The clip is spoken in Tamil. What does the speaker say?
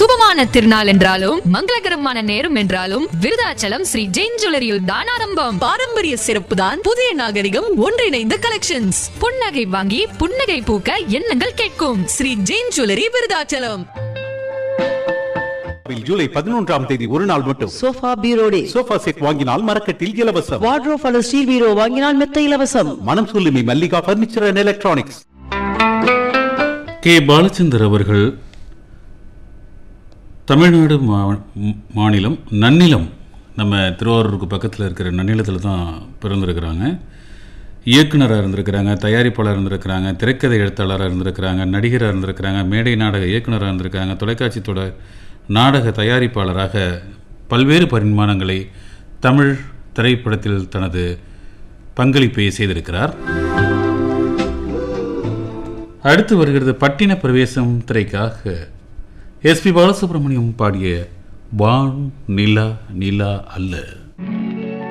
சுபமான திருநாள் என்றாலும் மங்களகரமான நேரம் என்றாலும் விருதாச்சலம் ஸ்ரீ ஜெயின் ஜுவல்லரியில் தான் ஆரம்பம் பாரம்பரிய சிறப்பு தான் புதிய நாகரிகம் ஒன்றிணைந்த கலெக்ஷன்ஸ் புன்னகை வாங்கி புன்னகை பூக்க எண்ணங்கள் கேட்கும் ஸ்ரீ ஜெயின் ஜுவல்லரி விருதாச்சலம் ஜூலை பதினொன்றாம் தேதி ஒரு நாள் மட்டும் சோஃபா பீரோ டே சோஃபா செட் வாங்கினால் மரக்கட்டில் இலவசம் வார்ட்ரோப் அல்லது ஸ்டீல் பீரோ வாங்கினால் மெத்த இலவசம் மனம் சொல்லுமி Mallika furniture and electronics K Balachander அவர்கள் தமிழ்நாடு மா- ம்- மாநிலம் நன்னிலம் நம்ம திருவாரூருக்கு பக்கத்தில் இருக்கிற நன்னிலத்தில் தான் பிறந்திருக்கிறாங்க இயக்குனராக இருந்திருக்கிறாங்க தயாரிப்பாளர் இருந்திருக்கிறாங்க திரைக்கதை எழுத்தாளராக இருந்திருக்கிறாங்க நடிகராக இருந்திருக்கிறாங்க மேடை நாடக இயக்குனராக இருந்திருக்கிறாங்க தொலைக்காட்சி தொடர் நாடக தயாரிப்பாளராக பல்வேறு பரிமாணங்களை தமிழ் திரைப்படத்தில் தனது பங்களிப்பை செய்திருக்கிறார் அடுத்து வருகிறது பட்டின பிரவேசம் திரைக்காக எஸ்பி பாலசுப்ரமணியம் பாடிய வான் நிலா நிலா அல்ல